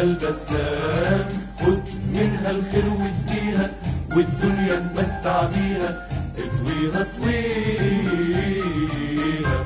وأمل بسام خد منها الخير واديها والدنيا تمتع بيها اطويها اطويها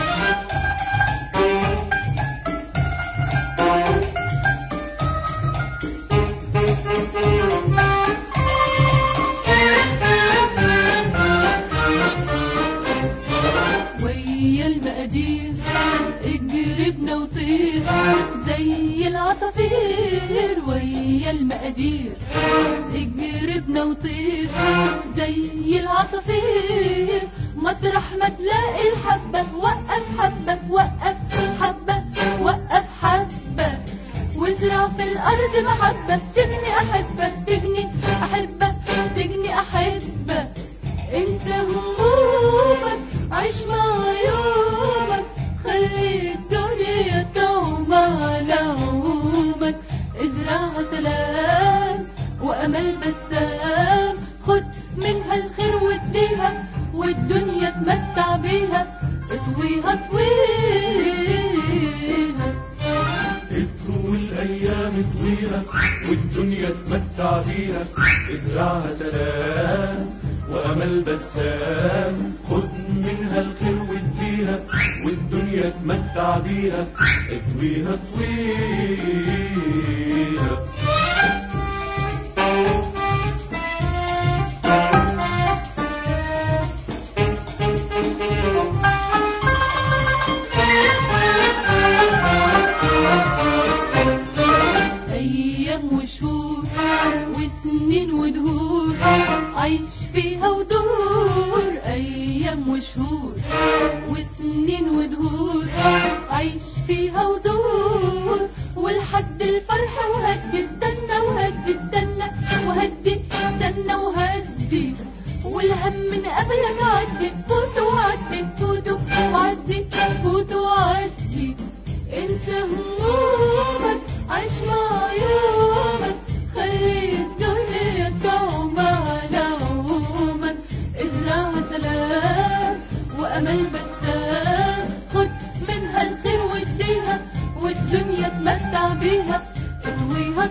ويا المقادير اجربنا وطير زي العصافير ويا المقادير اجربنا وطير زي العصافير مطرح ما تلاقي الحبة وقف حبة وقف حبة وقف حبة وازرع في الأرض محبة تجني أحبة تجني أحبة تجني أحبة انسى همومك عيش مع يومك خلي الدنيا تعوم على عمومك ازرعها سلام وامل بسام خد منها الخير واديها والدنيا تمتع بيها اطويها اطويها اطوي الأيام اطويها والدنيا تمتع بيها ازرعها سلام وأمل بسام خد منها الخير واديها والدنيا تمتع بيها اطويها اطويها أيام وشهور وسنين ودهور عيش فيها ودور أيام وشهور وسنين ودهور عيش فيها ودور ولحد الفرح وهدي استنى وهدي استنى وهدي استنى وهدي والهم من قبلك عدي فوت وعدي فوت وعدي فوت وعدي انسى همومك عيش مع يومك خلي الدنيا تعوم على عمومك ازرعها سلام وامل بسام خد منها الخير واديها والدنيا تمتع بيها اطويها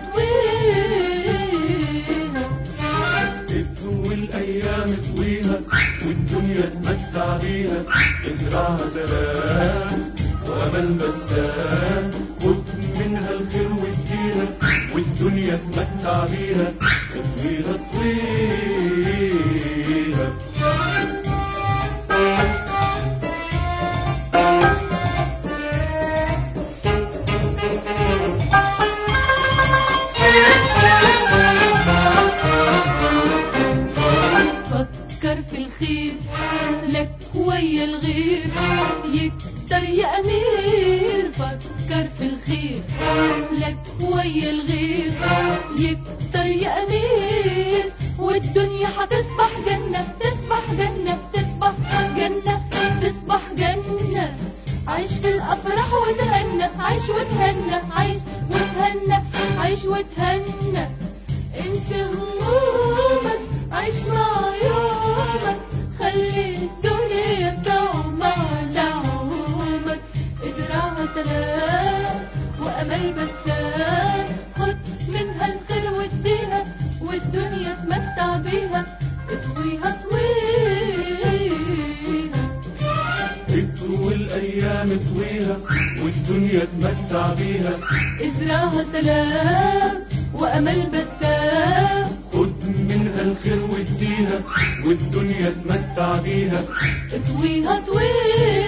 اطويها اطوي الأيام اطويها والدنيا تمتع بيها ازرعها سلام وأمل بسام خد منها الخير واديها والدنيا تمتع بيها اطويها اطويها فكر في الخير لك ويا الغير يكتر يا أمير فكر في الخير لك ويا الغير يكتر يا أمير والدنيا هتصبح جنة تصبح جنة تصبح جنة تصبح جنة عيش في الأفراح وتهنى عيش وتهنى عيش وتهنى عيش وتهنى انسى همومك عيش مع يومك خلي الدنيا تعوم على عمومك ازرعها سلام وامل بسام خد منها الخير واديها والدنيا تمتع بيها اطويها اطويها اطوي الأيام اطويها والدنيا تمتع بيها ازرعها سلام وامل بسام خد منها الخير واديها والدنيا تمتع بيها اطويها اطويها